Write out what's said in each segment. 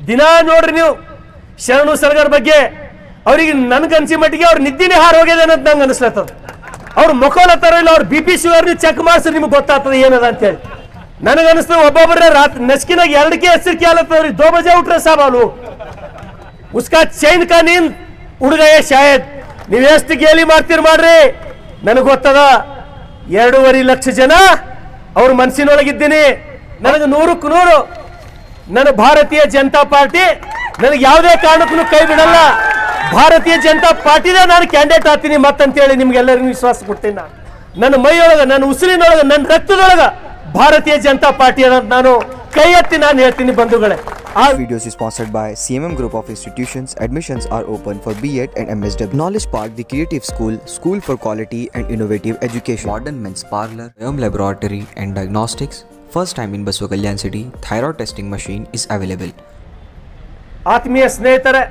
ದಿನಾ ನೋಡ್ರಿ ನೀವು ಶರಣು ಸಲಗರ್ ಬಗ್ಗೆ ಅವ್ರಿಗೆ ನನ್ಗನ್ಸಿ ಮಟ್ಟಿಗೆ ಅವ್ರ ನಿದ್ದಿನೇ ಹಾರ ಹೋಗ್ಯದ ಅಂತ ನಂಗೆ ಅನಿಸ್ಲತ್ತದ ಅವ್ರು ಮೊಕೋಲತ್ತಾರ ಇಲ್ಲ ಅವ್ರ ಬಿ ಪಿ ಶುಗರ್ ಚೆಕ್ ಮಾಡಿಸ್ರಿ ನಿಮ್ಗೆ ಗೊತ್ತಾಗ್ತದೆ ಏನದ ಅಂತೇಳಿ ನನಗನ್ನಿಸ್ತದೆ ಒಬ್ಬೊಬ್ಬರ ರಾತ್ರಿ ನಸ್ಕಿನಾಗ ಎರಡಕ್ಕೆ ಹೆಸರಿಕೆ ಆಲತ್ತವ್ರಿ ದೋ ಬಜೆ ಉಟ್ರೆ ಸಾಬಾಲು ಉಸ್ಕಾ ಚೈನ್ ಕಾ ನೀನ್ ಹುಡುಗಯ್ಯ ಶಾಯದ್ ನೀವ್ ಎಷ್ಟು ಗೇಲಿ ಮಾಡ್ತೀರಿ ಮಾಡ್ರಿ ನನಗೆ ಗೊತ್ತದ ಎರಡೂವರೆ ಲಕ್ಷ ಜನ ಅವ್ರ ಮನಸ್ಸಿನೊಳಗಿದ್ದೀನಿ ನನಗೆ ನೂರಕ್ಕೆ ನೂರು ನನ್ನ ಭಾರತೀಯ ಜನತಾ ಪಾರ್ಟಿ ನನಗೆ ಯಾವುದೇ ಕಾರಣಕ್ಕೂ ಕೈ ಬಿಡಲ್ಲ ಭಾರತೀಯ ಜನತಾ ಪಾರ್ಟಿದೇ ನಾನು ಕ್ಯಾಂಡಿಡೇಟ್ ಆಗ್ತೀನಿ ಮತ್ತಂತೇಳಿ ನಿಮ್ಗೆಲ್ಲರಿಗೂ ವಿಶ್ವಾಸ ಕೊಡ್ತೀನಿ ನಾನು ನನ್ನ ಮೈಯೊಳಗ ನನ್ನ ಉಸಿರಿನೊಳಗ ನನ್ನ ರಕ್ತದೊಳಗ ಭಾರತೀಯ ಜನತಾ ಪಾರ್ಟಿ ಅನ್ನೋದು ನಾನು ಕೈ ಎತ್ತಿ ನಾನು ಹೇಳ್ತೀನಿ ಬಂಧುಗಳೇ ಆ videos is sponsored by CMM Group of Institutions. Admissions are open for B.Ed and MSW. Knowledge Park, the Creative School, School for Quality and Innovative Education. Modern Men's Parlor, Home Laboratory and Diagnostics. First time in Baswa Kalyan City, thyroid testing machine is available. ಆತ್ಮೀಯ ಸ್ನೇಹಿತರೆ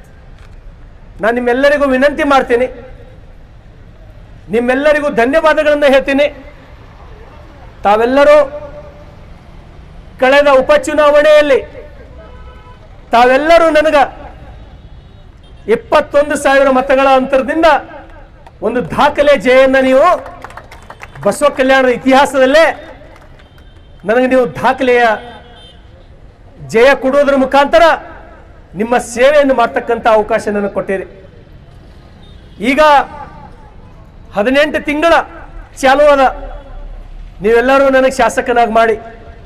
ನಾನು ನಿಮ್ಮೆಲ್ಲರಿಗೂ ವಿನಂತಿ ಮಾಡ್ತೀನಿ ನಿಮ್ಮೆಲ್ಲರಿಗೂ ಧನ್ಯವಾದಗಳನ್ನು ಹೇಳ್ತೀನಿ ತಾವೆಲ್ಲರೂ ಕಳೆದ ಉಪಚುನಾವಣೆಯಲ್ಲಿ ತಾವೆಲ್ಲರೂ ನನಗ ಇಪ್ಪತ್ತೊಂದು ಸಾವಿರ ಮತಗಳ ಅಂತರದಿಂದ ಒಂದು ದಾಖಲೆ ಜಯನ್ನ ನೀವು ಬಸವ ಕಲ್ಯಾಣದ ಇತಿಹಾಸದಲ್ಲೇ ನನಗೆ ನೀವು ದಾಖಲೆಯ ಜಯ ಕೊಡುವುದರ ಮುಖಾಂತರ ನಿಮ್ಮ ಸೇವೆಯನ್ನು ಮಾಡ್ತಕ್ಕಂಥ ಅವಕಾಶ ನನಗೆ ಕೊಟ್ಟಿರಿ ಈಗ ಹದಿನೆಂಟು ತಿಂಗಳ ಚಾಲು ಅದ ನೀವೆಲ್ಲರೂ ನನಗೆ ಶಾಸಕನಾಗಿ ಮಾಡಿ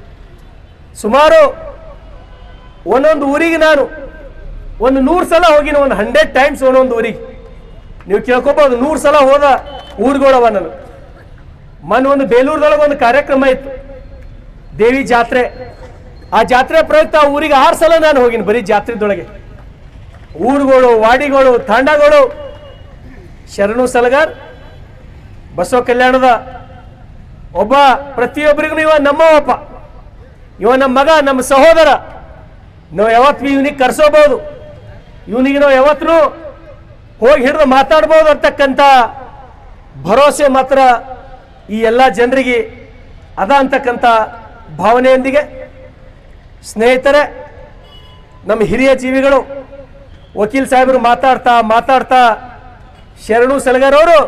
ಸುಮಾರು ಒಂದೊಂದು ಊರಿಗೆ ನಾನು ಒಂದು ನೂರು ಸಲ ಹೋಗಿನ ಒಂದು ಹಂಡ್ರೆಡ್ ಟೈಮ್ಸ್ ಒಂದೊಂದು ಊರಿಗೆ ನೀವು ಕೇಳ್ಕೊಬೋದು ನೂರು ಸಲ ಹೋದ ಊರುಗಳವ ನಾನು ಮೊನ್ನೆ ಒಂದು ಬೇಲೂರದೊಳಗೆ ಒಂದು ಕಾರ್ಯಕ್ರಮ ಇತ್ತು ದೇವಿ ಜಾತ್ರೆ ಆ ಜಾತ್ರೆ ಪ್ರಯುಕ್ತ ಆ ಊರಿಗೆ ಆರು ಸಲ ನಾನು ಹೋಗಿನಿ ಬರೀ ಜಾತ್ರೆದೊಳಗೆ ಊರುಗಳು ವಾಡಿಗಳು ತಾಂಡಗಳು ಶರಣು ಸಲಗಾರ್ ಬಸವ ಕಲ್ಯಾಣದ ಒಬ್ಬ ಪ್ರತಿಯೊಬ್ಬರಿಗೂ ಇವ ನಮ್ಮವಪ್ಪ ಇವ ನಮ್ಮ ಮಗ ನಮ್ಮ ಸಹೋದರ ನಾವು ಯಾವತ್ತು ಇವನಿಗೆ ಕರ್ಸೋಬಹುದು ಇವನಿಗೆ ನಾವು ಯಾವತ್ತೂ ಹೋಗಿ ಹಿಡಿದು ಮಾತಾಡ್ಬೋದು ಅಂತಕ್ಕಂಥ ಭರವಸೆ ಮಾತ್ರ ಈ ಎಲ್ಲ ಜನರಿಗೆ ಅದ ಅಂತಕ್ಕಂಥ ಭಾವನೆಯೊಂದಿಗೆ ಸ್ನೇಹಿತರೆ ನಮ್ಮ ಹಿರಿಯ ಜೀವಿಗಳು ವಕೀಲ್ ಸಾಹೇಬರು ಮಾತಾಡ್ತಾ ಮಾತಾಡ್ತಾ ಶರಣು ಸಲಗರ್ ಅವರು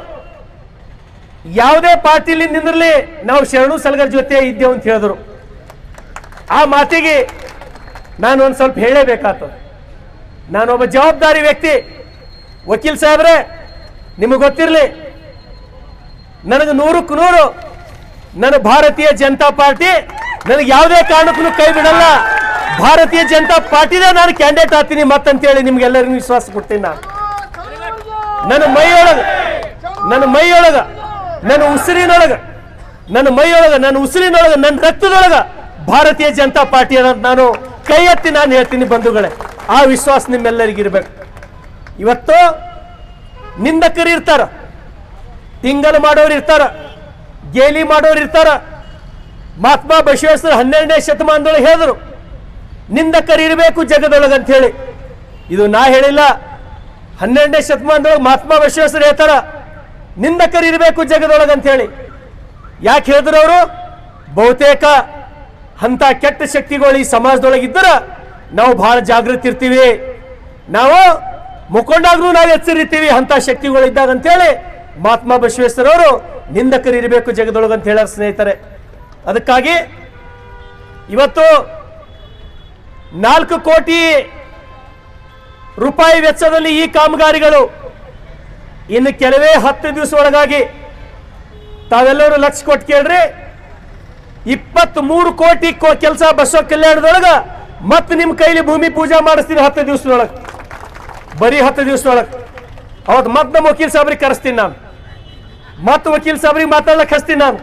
ಯಾವುದೇ ಪಾರ್ಟಿಲಿ ನಿಂದಿರಲಿ ನಾವು ಶರಣು ಸಲಗರ್ ಜೊತೆ ಇದ್ದೇವೆ ಅಂತ ಹೇಳಿದ್ರು ಆ ಮಾತಿಗೆ ನಾನು ಒಂದು ಸ್ವಲ್ಪ ಹೇಳಲೇಬೇಕಾಗ್ತದೆ ನಾನೊಬ್ಬ ಜವಾಬ್ದಾರಿ ವ್ಯಕ್ತಿ ವಕೀಲ್ ಸಾಹೇಬ್ರೆ ನಿಮಗೆ ಗೊತ್ತಿರಲಿ ನನಗೆ ನೂರಕ್ಕೆ ನೂರು ನನ್ನ ಭಾರತೀಯ ಜನತಾ ಪಾರ್ಟಿ ನನಗೆ ಯಾವುದೇ ಕಾರಣಕ್ಕೂ ಕೈ ಬಿಡಲ್ಲ ಭಾರತೀಯ ಜನತಾ ಪಾರ್ಟಿದೇ ನಾನು ಕ್ಯಾಂಡಿಡೇಟ್ ಆಗ್ತೀನಿ ಮತ್ತಂತೇಳಿ ನಿಮ್ಗೆಲ್ಲರಿಗೂ ವಿಶ್ವಾಸ ಕೊಡ್ತೀನಿ ನಾನು ನನ್ನ ಮೈಯೊಳಗ ನನ್ನ ಮೈಯೊಳಗ ನನ್ನ ಉಸಿರಿನೊಳಗ ನನ್ನ ಮೈಯೊಳಗ ನನ್ನ ಉಸಿರಿನೊಳಗ ನನ್ನ ರಕ್ತದೊಳಗ ಭಾರತೀಯ ಜನತಾ ಪಾರ್ಟಿ ಅನ್ನೋದು ನಾನು ಕೈ ಎತ್ತಿ ನಾನು ಹೇಳ್ತೀನಿ ಬಂಧುಗಳೇ ಆ ವಿಶ್ವಾಸ ನಿಮ್ಮೆಲ್ಲರಿಗಿರ್ಬೇಕು ಇವತ್ತು ನಿಂದಕರು ಇರ್ತಾರ ತಿಂಗಲ್ ಮಾಡೋರು ಇರ್ತಾರ ಗೇಲಿ ಮಾಡೋರು ಇರ್ತಾರ ಮಹಾತ್ಮ ಬಸವೇಶ್ವರ ಹನ್ನೆರಡನೇ ಶತಮಾನದೊಳಗೆ ಹೇಳಿದ್ರು ನಿಂದಕರು ಇರಬೇಕು ಜಗದೊಳಗೆ ಅಂತ ಹೇಳಿ ಇದು ನಾ ಹೇಳಿಲ್ಲ ಹನ್ನೆರಡನೇ ಶತಮಾನದೊಳಗೆ ಮಹಾತ್ಮ ಬಸವೇಶ್ವರ ಹೇಳ್ತಾರ ನಿಂದಕರು ಇರಬೇಕು ಜಗದೊಳಗೆ ಅಂತ ಹೇಳಿ ಯಾಕೆ ಹೇಳಿದ್ರು ಅವರು ಬಹುತೇಕ ಅಂತ ಕೆಟ್ಟ ಶಕ್ತಿಗಳು ಈ ಸಮಾಜದೊಳಗೆ ಇದ್ದರ ನಾವು ಬಹಳ ಜಾಗೃತಿ ಇರ್ತೀವಿ ನಾವು ಮುಖಂಡಾಗ್ರೂ ನಾವು ಎಚ್ಚರಿರ್ತೀವಿ ಅಂತ ಶಕ್ತಿಗಳು ಇದ್ದಾಗ ಅಂತೇಳಿ ಮಹಾತ್ಮ ಬಸವೇಶ್ವರ ಅವರು ನಿಂದಕರು ಇರಬೇಕು ಜಗದೊಳಗೆ ಅಂತ ಹೇಳ್ಯಾರ ಸ್ನೇಹಿತರೆ ಅದಕ್ಕಾಗಿ ಇವತ್ತು ನಾಲ್ಕು ಕೋಟಿ ರೂಪಾಯಿ ವೆಚ್ಚದಲ್ಲಿ ಈ ಕಾಮಗಾರಿಗಳು ಇನ್ನು ಕೆಲವೇ ಹತ್ತು ದಿವಸ ಒಳಗಾಗಿ ತಾವೆಲ್ಲರೂ ಲಕ್ಷ ಕೊಟ್ಟು ಕೇಳ್ರಿ ಇಪ್ಪತ್ತ್ ಮೂರು ಕೋಟಿ ಕೆಲಸ ಬಸವ ಕಲ್ಯಾಣದೊಳಗ ಮತ್ತೆ ನಿಮ್ಮ ಕೈಲಿ ಭೂಮಿ ಪೂಜಾ ಮಾಡಿಸ್ತೀನಿ ಹತ್ತು ದಿವಸದೊಳಗೆ ಬರೀ ಹತ್ತು ದಿವಸದೊಳಗೆ ಅವತ್ತು ಮತ್ತೆ ನಮ್ಮ ವಕೀಲ್ ಸಾಬ್ರಿಗೆ ಕರೆಸ್ತೀನಿ ನಾನು ಮತ್ತೆ ವಕೀಲ್ ಸಾಬ್ರಿಗೆ ಮಾತಾಡ್ಲಕ್ಕೆ ಹಚ್ತೀನಿ ನಾನು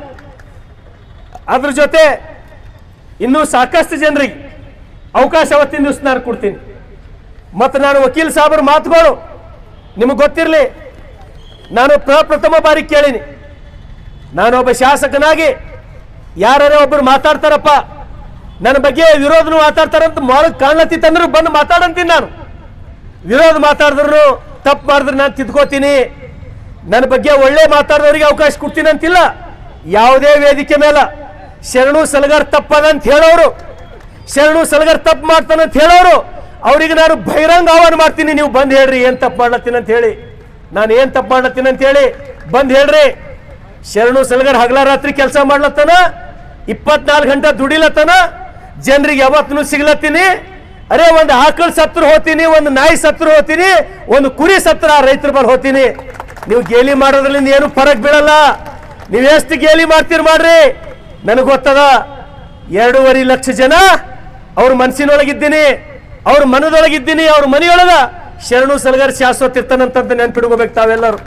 ಅದ್ರ ಜೊತೆ ಇನ್ನೂ ಸಾಕಷ್ಟು ಜನರಿಗೆ ಅವಕಾಶ ಅವತ್ತಿನ ದಿವಸ ನಾನು ಕೊಡ್ತೀನಿ ಮತ್ತು ನಾನು ವಕೀಲ್ ಸಾಬ್ರ ಮಾತುಗಳು ನಿಮಗೆ ಗೊತ್ತಿರಲಿ ನಾನು ಪ್ರಪ್ರಥಮ ಬಾರಿ ಕೇಳೀನಿ ನಾನೊಬ್ಬ ಶಾಸಕನಾಗಿ ಯಾರೇ ಒಬ್ಬರು ಮಾತಾಡ್ತಾರಪ್ಪ ನನ್ನ ಬಗ್ಗೆ ವಿರೋಧನು ಮಾತಾಡ್ತಾರಂತ ಮೊಳಗ್ ಕಾಣ್ಲತ್ತಿತ್ತಂದ್ರು ಬಂದು ಮಾತಾಡಂತೀನಿ ನಾನು ವಿರೋಧ ಮಾತಾಡಿದ್ರು ತಪ್ಪು ಮಾಡಿದ್ರೆ ನಾನು ತಿದ್ಕೋತೀನಿ ನನ್ನ ಬಗ್ಗೆ ಒಳ್ಳೆ ಮಾತಾಡಿದವರಿಗೆ ಅವಕಾಶ ಕೊಡ್ತೀನಿ ಅಂತಿಲ್ಲ ಯಾವುದೇ ವೇದಿಕೆ ಮೇಲೆ ಶರಣು ಸಲಗರ್ ತಪ್ಪದ ಅಂತ ಹೇಳೋರು ಶರಣು ಸಲಗರ್ ತಪ್ಪು ಮಾಡ್ತಾನೆ ಅಂತ ಹೇಳೋರು ಅವ್ರಿಗೆ ನಾನು ಬಹಿರಂಗ ಆಹ್ವಾನ ಮಾಡ್ತೀನಿ ನೀವು ಬಂದ್ ಹೇಳ್ರಿ ಏನ್ ತಪ್ಪು ಮಾಡ್ಲತ್ತೀನಿ ಅಂತ ಹೇಳಿ ನಾನು ಏನ್ ತಪ್ಪು ಮಾಡ್ಲತ್ತೀನಿ ಅಂತ ಹೇಳಿ ಬಂದ್ ಹೇಳ್ರಿ ಶರಣು ಸಲಗರ್ ಹಗಲ ರಾತ್ರಿ ಕೆಲಸ ಮಾಡ್ಲತ್ತನ ಇಪ್ಪತ್ನಾಲ್ಕು ಗಂಟೆ ದುಡಿಲತ್ತನ ಜನರಿಗೆ ಯಾವತ್ತೂ ಸಿಗ್ಲತ್ತೀನಿ ಅರೆ ಒಂದು ಆಕಳು ಸತ್ರು ಹೋಗ್ತೀನಿ ಒಂದು ನಾಯಿ ಸತ್ರು ಹೋಗ್ತೀನಿ ಒಂದು ಕುರಿ ಸತ್ರ ರೈತರ ಬಲ್ ಹೋಗ್ತೀನಿ ನೀವು ಗೇಲಿ ಮಾಡೋದ್ರಿಂದ ಏನು ಫರಕ್ ಬೀಳಲ್ಲ ನೀವು ಎಷ್ಟು ಗೇಲಿ ಮಾಡ್ತೀರಿ ಮಾಡ್ರಿ ನನಗೆ ಗೊತ್ತದ ಎರಡೂವರೆ ಲಕ್ಷ ಜನ ಅವ್ರ ಮನಸ್ಸಿನೊಳಗಿದ್ದೀನಿ ಅವ್ರ ಮನದೊಳಗಿದ್ದೀನಿ ಅವ್ರ ಮನೆಯೊಳಗ ಶರಣು ಸಲಗರ್ ಶಾಶ್ವತ ಇರ್ತಾನಂತಂತ ನೆನ್ಪಿಡ್ಕೋಬೇಕು ತಾವೆಲ್ಲರೂ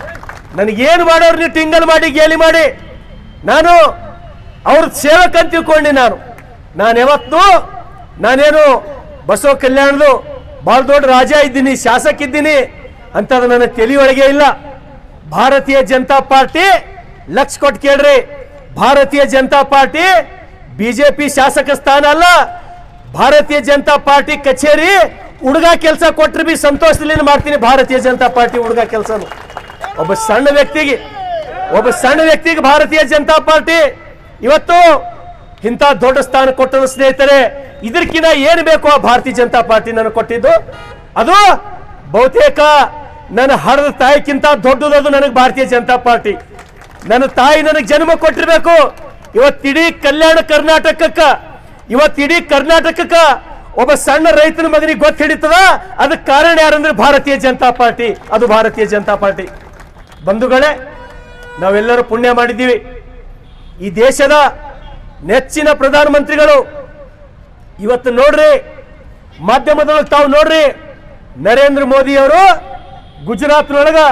ನನಗೇನು ಮಾಡೋರು ನೀವು ಟಿಂಗಲ್ ಮಾಡಿ ಗೇಲಿ ಮಾಡಿ ನಾನು ಅವ್ರ ಸೇವಕ ಅಂತ ತಿಳ್ಕೊಂಡಿ ನಾನು ನಾನು ಯಾವತ್ತು ನಾನೇನು ಬಸವ ಕಲ್ಯಾಣದು ಭಾಳ ದೊಡ್ಡ ರಾಜ ಇದ್ದೀನಿ ಶಾಸಕ ಇದ್ದೀನಿ ಅಂತದು ನನ್ನ ತಲೆಯೊಳಗೆ ಇಲ್ಲ ಭಾರತೀಯ ಜನತಾ ಪಾರ್ಟಿ ಲಕ್ಷ ಕೊಟ್ಟು ಕೇಳ್ರಿ ಭಾರತೀಯ ಜನತಾ ಪಾರ್ಟಿ ಬಿಜೆಪಿ ಶಾಸಕ ಸ್ಥಾನ ಅಲ್ಲ ಭಾರತೀಯ ಜನತಾ ಪಾರ್ಟಿ ಕಚೇರಿ ಹುಡುಗ ಕೆಲಸ ಕೊಟ್ಟರೆ ಬಿ ಸಂತೋಷದಲ್ಲಿ ಮಾಡ್ತೀನಿ ಭಾರತೀಯ ಜನತಾ ಪಾರ್ಟಿ ಹುಡುಗ ಕೆಲಸನು ಒಬ್ಬ ಸಣ್ಣ ವ್ಯಕ್ತಿಗೆ ಒಬ್ಬ ಸಣ್ಣ ವ್ಯಕ್ತಿಗೆ ಭಾರತೀಯ ಜನತಾ ಪಾರ್ಟಿ ಇವತ್ತು ಇಂಥ ದೊಡ್ಡ ಸ್ಥಾನ ಕೊಟ್ಟದ ಸ್ನೇಹಿತರೆ ಇದಕ್ಕಿಂತ ಏನು ಬೇಕೋ ಆ ಭಾರತೀಯ ಜನತಾ ಪಾರ್ಟಿ ನನಗೆ ಕೊಟ್ಟಿದ್ದು ಅದು ಬಹುತೇಕ ನನ್ನ ಹಡದ ತಾಯಿಕ್ಕಿಂತ ದೊಡ್ಡದದು ನನಗೆ ಭಾರತೀಯ ಜನತಾ ಪಾರ್ಟಿ ನನ್ನ ತಾಯಿ ನನಗೆ ಜನ್ಮ ಕೊಟ್ಟಿರ್ಬೇಕು ಇವತ್ತಿಡೀ ಕಲ್ಯಾಣ ಕರ್ನಾಟಕಕ್ಕ ಇವತ್ತಿಡೀ ಕರ್ನಾಟಕಕ್ಕ ಒಬ್ಬ ಸಣ್ಣ ರೈತನ ಮಗನಿಗೆ ಗೊತ್ತ ಹಿಡಿತದ ಅದಕ್ಕೆ ಕಾರಣ ಯಾರಂದ್ರೆ ಭಾರತೀಯ ಜನತಾ ಪಾರ್ಟಿ ಅದು ಭಾರತೀಯ ಜನತಾ ಪಾರ್ಟಿ ಬಂಧುಗಳೇ ನಾವೆಲ್ಲರೂ ಪುಣ್ಯ ಮಾಡಿದ್ದೀವಿ ಈ ದೇಶದ ನೆಚ್ಚಿನ ಪ್ರಧಾನಮಂತ್ರಿಗಳು ಇವತ್ತು ನೋಡ್ರಿ ಮಾಧ್ಯಮದೊಳಗೆ ತಾವು ನೋಡ್ರಿ ನರೇಂದ್ರ ಮೋದಿ ಅವರು ಗುಜರಾತ್ನೊಳಗ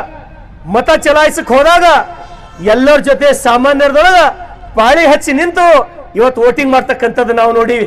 ಮತ ಚಲಾಯಿಸಕ್ ಹೋದಾಗ ಎಲ್ಲರ ಜೊತೆ ಸಾಮಾನ್ಯರದೊಳಗ ಪಾಳಿ ಹಚ್ಚಿ ನಿಂತು ಇವತ್ತು ವೋಟಿಂಗ್ ಮಾಡ್ತಕ್ಕಂಥದ್ದು ನಾವು ನೋಡಿವಿ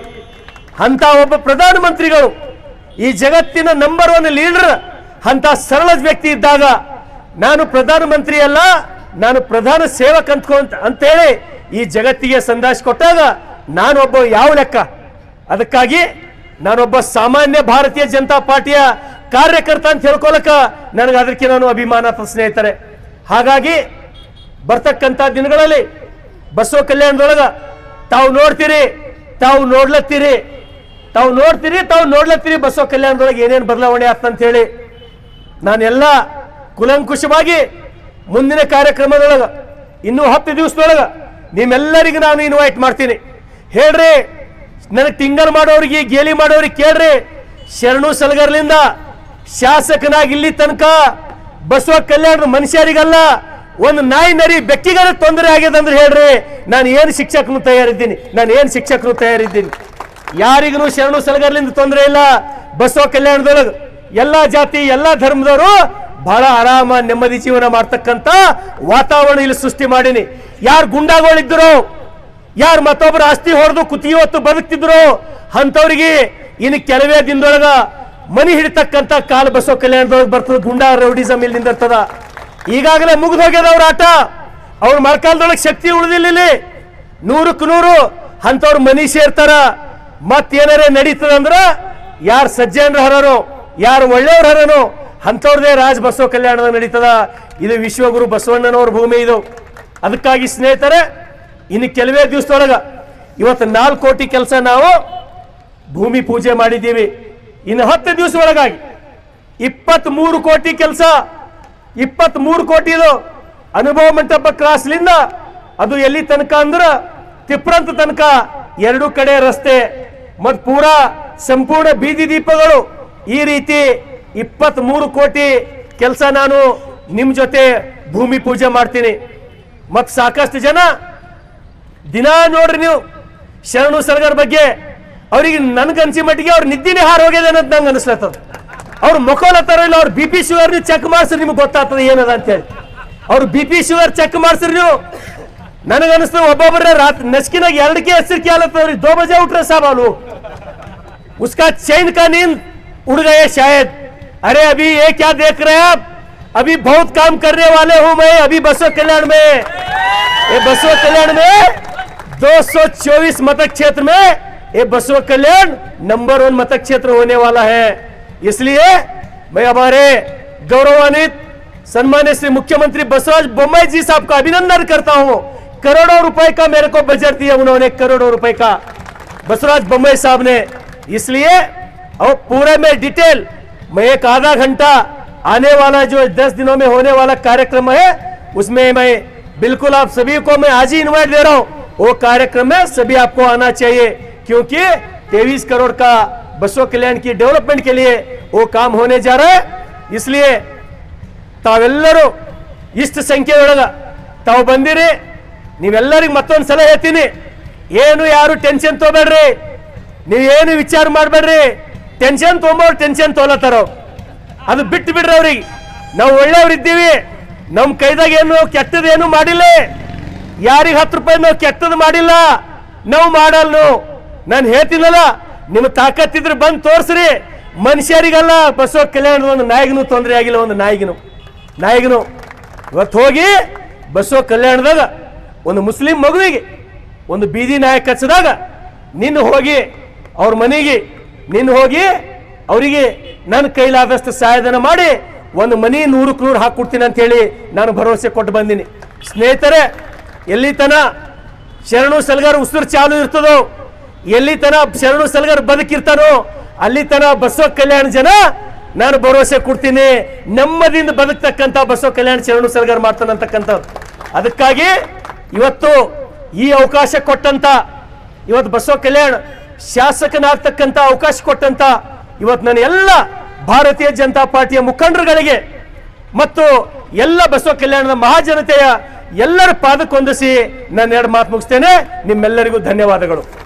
ಅಂತ ಒಬ್ಬ ಪ್ರಧಾನಮಂತ್ರಿಗಳು ಈ ಜಗತ್ತಿನ ನಂಬರ್ ಒನ್ ಲೀಡರ್ ಅಂತ ಸರಳ ವ್ಯಕ್ತಿ ಇದ್ದಾಗ ನಾನು ಪ್ರಧಾನಮಂತ್ರಿ ಅಲ್ಲ ನಾನು ಪ್ರಧಾನ ಸೇವಕ ಅಂದ್ಕೊಂತ ಅಂತೇಳಿ ಈ ಜಗತ್ತಿಗೆ ಸಂದೇಶ ಕೊಟ್ಟಾಗ ನಾನೊಬ್ಬ ಯಾವ ಲೆಕ್ಕ ಅದಕ್ಕಾಗಿ ನಾನೊಬ್ಬ ಸಾಮಾನ್ಯ ಭಾರತೀಯ ಜನತಾ ಪಾರ್ಟಿಯ ಕಾರ್ಯಕರ್ತ ಅಂತ ಹೇಳ್ಕೊಳಕ ನನಗೆ ಅದಕ್ಕೆ ನಾನು ಅಭಿಮಾನ ತ- ಸ್ನೇಹಿತರೆ ಹಾಗಾಗಿ ಬರ್ತಕ್ಕಂಥ ದಿನಗಳಲ್ಲಿ ಬಸವ ಕಲ್ಯಾಣದೊಳಗ ತಾವು ನೋಡ್ತೀರಿ ತಾವು ನೋಡ್ಲತ್ತೀರಿ ತಾವು ನೋಡ್ತೀರಿ ತಾವು ನೋಡ್ಲತ್ತೀರಿ ಬಸವ ಕಲ್ಯಾಣದೊಳಗೆ ಏನೇನು ಬದಲಾವಣೆ ಆಗ್ತಂತ ಹೇಳಿ ನಾನೆಲ್ಲ ಕುಲಂಕುಷವಾಗಿ ಮುಂದಿನ ಕಾರ್ಯಕ್ರಮದೊಳಗ ಇನ್ನೂ ಹತ್ತು ದಿವಸದೊಳಗ ನಿಮ್ಮೆಲ್ಲರಿಗೂ ನಾನು ಇನ್ವೈಟ್ ಮಾಡ್ತೀನಿ ಹೇಳ್ರಿ ನನಗೆ ಟಿಂಗರ್ ಮಾಡೋರಿಗೆ ಗೇಲಿ ಮಾಡೋರಿಗೆ ಕೇಳ್ರಿ ಶರಣು ಸಲಗರ್ಲಿಂದ ಶಾಸಕನಾಗಿ ಇಲ್ಲಿ ತನಕ ಬಸವ ಕಲ್ಯಾಣದ ಮನುಷ್ಯರಿಗಲ್ಲ ಒಂದು ನಾಯಿ ನರಿ ಬೆಕ್ಕಿಗಾರ ತೊಂದರೆ ಆಗ್ಯದ ಅಂದ್ರೆ ಹೇಳ್ರಿ ನಾನು ಏನು ಶಿಕ್ಷಕನು ತಯಾರಿದ್ದೀನಿ ನಾನು ಏನು ಶಿಕ್ಷಕನು ತಯಾರಿದ್ದೀನಿ ಯಾರಿಗೂ ಶರಣು ಸಲಗರ್ಲಿಂದ ತೊಂದರೆ ಇಲ್ಲ ಬಸವ ಕಲ್ಯಾಣದೊಳಗೆ ಎಲ್ಲಾ ಜಾತಿ ಎಲ್ಲಾ ಧರ್ಮದವರು ಬಹಳ ಆರಾಮ ನೆಮ್ಮದಿ ಜೀವನ ಮಾಡ್ತಕ್ಕಂತ ವಾತಾವರಣ ಇಲ್ಲಿ ಸೃಷ್ಟಿ ಮಾಡೀನಿ ಯಾರು ಗುಂಡಾಗಳಿದ್ರು ಯಾರು ಮತ್ತೊಬ್ಬರ ಆಸ್ತಿ ಹೊಡೆದು ಕುತ್ತಿಗೆ ಹೊತ್ತು ಬದುಕ್ತಿದ್ರು ಅಂಥವ್ರಿಗೆ ಇನ್ನು ಕೆಲವೇ ದಿನದೊಳಗ ಮನಿ ಹಿಡಿತಕ್ಕಂತ ಕಾಲ ಬಸವ ಕಲ್ಯಾಣದೊಳಗೆ ಬರ್ತದ ಗುಂಡಾ ರೌಡಿಸಮ್ ಇಲ್ಲಿ ನಿಂದಿರ್ತದ ಈಗಾಗಲೇ ಮುಗಿದು ಹೋಗ್ಯದ ಅವ್ರ ಆಟ ಅವ್ರ ಮರ್ಕಾಲದೊಳಗೆ ಶಕ್ತಿ ಉಳಿದಿಲ್ಲ ಇಲ್ಲಿ ನೂರಕ್ಕೆ ನೂರು ಅಂಥವ್ರ ಮನಿ ಸೇರ್ತಾರ ಮತ್ತೇನಾರೇ ನಡೀತದಂದ್ರ ಯಾರು ಸಜ್ಜನರ ಹರನು ಯಾರು ಒಳ್ಳೆಯವ್ರ ಹರನು ಅಂಥವ್ರದೇ ರಾಜ ಬಸವ ಕಲ್ಯಾಣದ ನಡೀತದ ಇದು ವಿಶ್ವಗುರು ಬಸವಣ್ಣನವ್ರ ಭೂಮಿ ಇದು ಅದಕ್ಕಾಗಿ ಸ್ನೇಹಿತರೆ ಇನ್ನು ಕೆಲವೇ ದಿವಸದೊಳಗ ಇವತ್ತು ನಾಲ್ಕು ಕೋಟಿ ಕೆಲಸ ನಾವು ಭೂಮಿ ಪೂಜೆ ಮಾಡಿದ್ದೀವಿ ಇನ್ನು ಹತ್ತು ದಿವಸ ಒಳಗಾಗಿ ಇಪ್ಪತ್ತ್ ಮೂರು ಕೋಟಿ ಕೆಲಸ ಇಪ್ಪತ್ತ್ ಮೂರು ಕೋಟಿ ಇದು ಅನುಭವ ಮಂಟಪ ಕ್ರಾಸ್ಲಿಂದ ಅದು ಎಲ್ಲಿ ತನಕ ಅಂದ್ರ ತಿಪ್ರಂತ ತನಕ ಎರಡು ಕಡೆ ರಸ್ತೆ ಮತ್ ಪೂರಾ ಸಂಪೂರ್ಣ ಬೀದಿ ದೀಪಗಳು ಈ ರೀತಿ ಇಪ್ಪತ್ತ್ ಮೂರು ಕೋಟಿ ಕೆಲಸ ನಾನು ನಿಮ್ ಜೊತೆ ಭೂಮಿ ಪೂಜೆ ಮಾಡ್ತೀನಿ ಮತ್ ಸಾಕಷ್ಟು ಜನ ದಿನ ನೋಡ್ರಿ ನೀವು ಶರಣು ಸರಗರ್ ಬಗ್ಗೆ ಅವ್ರಿಗೆ ನನ್ಗನ್ಸಿ ಮಟ್ಟಿಗೆ ಅವ್ರ ನಿದ್ದಿನೇ ಹಾರ ಹೋಗ್ಯದ ಅಂತ ನಂಗೆ ಅನಿಸ್ಲತ್ತದ ಅವ್ರ ಮುಖಲತ್ತಾರ ಇಲ್ಲ ಅವ್ರ ಬಿ ಪಿ ಶುಗರ್ ನೀವು ಚೆಕ್ ಮಾಡಿಸ್ರಿ ನಿಮ್ಗೆ ಗೊತ್ತಾಗ್ತದೆ ಏನದ ಅಂತೇಳಿ ಅವ್ರು ಬಿ ಪಿ ಶುಗರ್ ಚೆಕ್ ಮಾಡಿಸ್ರಿ ನೀವು ನನಗನ್ನಿಸ್ತದೆ ಒಬ್ಬೊಬ್ಬರ ರಾತ್ರಿ ನಸ್ಕಿನಾಗ ಎರಡಕ್ಕೆ ಹೆಸರು ಕೇಳತ್ತವ್ರಿ ದೋ ಬಜೆ ಉಟ್ರೆ ಸಾಬ್ ಅವು उसका चैन का नींद उड़ गए शायद अरे अभी ये क्या देख रहे हैं आप अभी बहुत काम करने वाले हूं मैं अभी बसव कल्याण में ये बसव कल्याण में 224 मतक क्षेत्र में ये बसव कल्याण नंबर वन मतक क्षेत्र होने वाला है इसलिए मैं हमारे गौरवान्वित सम्मानित श्री मुख्यमंत्री बसवराज बोम्मई जी साहब का अभिनंदन करता हूं करोड़ों रुपए का मेरे को बजट दिया उन्होंने करोड़ों रुपए का बसवराज बोम्मई साहब ने इसलिए और पूरे में डिटेल मैं एक आधा घंटा आने वाला जो दस दिनों में होने वाला कार्यक्रम है उसमें मैं बिल्कुल आप सभी को मैं आज ही इनवाइट दे रहा हूं वो कार्यक्रम में सभी आपको आना चाहिए क्योंकि तेईस करोड़ का बसों कल्याण की डेवलपमेंट के लिए वो काम होने जा रहा है इसलिए ತಾವೆಲ್ಲರೂ ಇಷ್ಟು ಸಂಖ್ಯೆಯೊಳಗ ತಾವು ಬಂದಿರಿ ನೀವೆಲ್ಲರಿಗೆ ಮತ್ತೊಂದು ಸಲ ಹೇಳ್ತೀನಿ ಏನು ಯಾರು ಟೆನ್ಷನ್ ತಗೋಬೇಡ್ರಿ ನೀವೇನು ವಿಚಾರ ಮಾಡಬೇಡ್ರಿ ಟೆನ್ಷನ್ ತೊಗೊಂಬೋರು ಟೆನ್ಷನ್ ತೊಗೊಳತ್ತಾರ ಅದು ಬಿಟ್ಟು ಬಿಡ್ರಿ ಅವ್ರಿಗೆ ನಾವು ಒಳ್ಳೆಯವ್ರಿದ್ದೀವಿ ನಮ್ಮ ಕೈದಾಗ ಏನು ಕೆಟ್ಟದೇನು ಮಾಡಿಲ್ಲ ಯಾರಿಗೆ ಹತ್ತು ರೂಪಾಯಿ ನಾವು ಕೆಟ್ಟದ್ದು ಮಾಡಿಲ್ಲ ನಾವು ಮಾಡಲ್ಲ ನಾವು ನಾನು ಹೇಳ್ತೀನಲ್ಲ ನಿಮ್ಮ ತಾಕತ್ತಿದ್ರೆ ಬಂದು ತೋರಿಸ್ರಿ ಮನುಷ್ಯರಿಗಲ್ಲ ಬಸವ ಕಲ್ಯಾಣದ ಒಂದು ನಾಯಿಗೂ ತೊಂದರೆ ಆಗಿಲ್ಲ ಒಂದು ನಾಯಿಗಿನು ನಾಯಿಗನು ಇವತ್ತು ಹೋಗಿ ಬಸವ ಕಲ್ಯಾಣದಾಗ ಒಂದು ಮುಸ್ಲಿಂ ಮಗುವಿಗೆ ಒಂದು ಬೀದಿ ನಾಯಕ ಹಚ್ಚಿದಾಗ ನಿನ್ನ ಹೋಗಿ ಅವ್ರ ಮನೆಗೆ ನಿನ್ನ ಹೋಗಿ ಅವರಿಗೆ ನನ್ನ ಕೈಲಾದಷ್ಟು ಸಹಾಯಧನ ಮಾಡಿ ಒಂದು ಮನಿ ನೂರಕ್ಕೆ ನೂರು ಹಾಕ್ಕೊಡ್ತೀನಿ ಅಂತ ಹೇಳಿ ನಾನು ಭರವಸೆ ಕೊಟ್ಟು ಬಂದೀನಿ ಸ್ನೇಹಿತರೆ ಎಲ್ಲಿ ತನ ಶರಣು ಸಲ್ಗಾರ್ ಉಸಿರು ಚಾಲು ಇರ್ತದೋ ಎಲ್ಲಿ ತನ ಶರಣು ಸಲ್ಗಾರ್ ಬದುಕಿರ್ತಾನೋ ಅಲ್ಲಿ ತನ ಬಸವ ಕಲ್ಯಾಣ ಜನ ನಾನು ಭರವಸೆ ಕೊಡ್ತೀನಿ ನೆಮ್ಮದಿಯಿಂದ ಬದುಕ್ತಕ್ಕಂಥ ಬಸವ ಕಲ್ಯಾಣ ಶರಣು ಸಲ್ಗಾರ್ ಮಾಡ್ತಾನಂತಕ್ಕಂಥದ್ದು ಅದಕ್ಕಾಗಿ ಇವತ್ತು ಈ ಅವಕಾಶ ಕೊಟ್ಟಂತ ಇವತ್ತು ಬಸವ ಕಲ್ಯಾಣ ಶಾಸಕನಾಗ್ತಕ್ಕಂಥ ಅವಕಾಶ ಕೊಟ್ಟಂತ ಇವತ್ತು ನನ್ನ ಎಲ್ಲ ಭಾರತೀಯ ಜನತಾ ಪಾರ್ಟಿಯ ಮುಖಂಡರುಗಳಿಗೆ ಮತ್ತು ಎಲ್ಲ ಬಸವ ಕಲ್ಯಾಣದ ಮಹಾಜನತೆಯ ಎಲ್ಲರ ಪಾದಕ್ಕೊಂದಿಸಿ ನಾನು ಎರಡು ಮಾತು ಮುಗಿಸ್ತೇನೆ ನಿಮ್ಮೆಲ್ಲರಿಗೂ ಧನ್ಯವಾದಗಳು